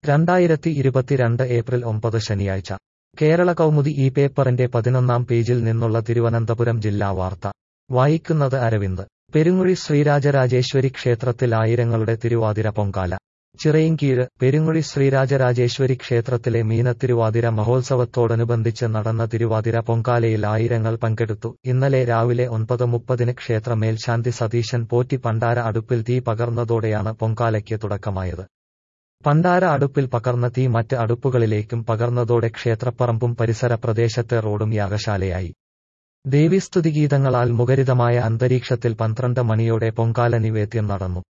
രണ്ടായിരത്തി ഇരുപത്തിരണ്ട് ഏപ്രിൽ ഒമ്പത് ശനിയാഴ്ച കേരള കൗമുദി ഈ പേപ്പറിന്റെ പതിനൊന്നാം പേജിൽ നിന്നുള്ള തിരുവനന്തപുരം ജില്ലാ വാർത്ത വായിക്കുന്നത് അരവിന്ദ് പെരുങ്ങുഴി ശ്രീരാജരാജേശ്വരി ക്ഷേത്രത്തിൽ ആയിരങ്ങളുടെ തിരുവാതിര പൊങ്കാല ചിറയിൻകീഴ് പെരുങ്ങുഴി ശ്രീരാജരാജേശ്വരി ക്ഷേത്രത്തിലെ മീനത്തിരുവാതിര മഹോത്സവത്തോടനുബന്ധിച്ച് നടന്ന തിരുവാതിര പൊങ്കാലയിൽ ആയിരങ്ങൾ പങ്കെടുത്തു ഇന്നലെ രാവിലെ ഒൻപത് മുപ്പതിന് ക്ഷേത്ര മേൽശാന്തി സതീശൻ പോറ്റി പണ്ടാര അടുപ്പിൽ തീ പകർന്നതോടെയാണ് പൊങ്കാലയ്ക്ക് തുടക്കമായത് പണ്ടാര അടുപ്പിൽ പകർന്ന തീ മറ്റ് അടുപ്പുകളിലേക്കും പകർന്നതോടെ ക്ഷേത്രപ്പറമ്പും പരിസര പ്രദേശത്തെ റോഡും യാഗശാലയായി ദേവീസ്തുതിഗീതങ്ങളാൽ മുഖരിതമായ അന്തരീക്ഷത്തിൽ പന്ത്രണ്ട് മണിയോടെ പൊങ്കാല നിവേദ്യം നടന്നു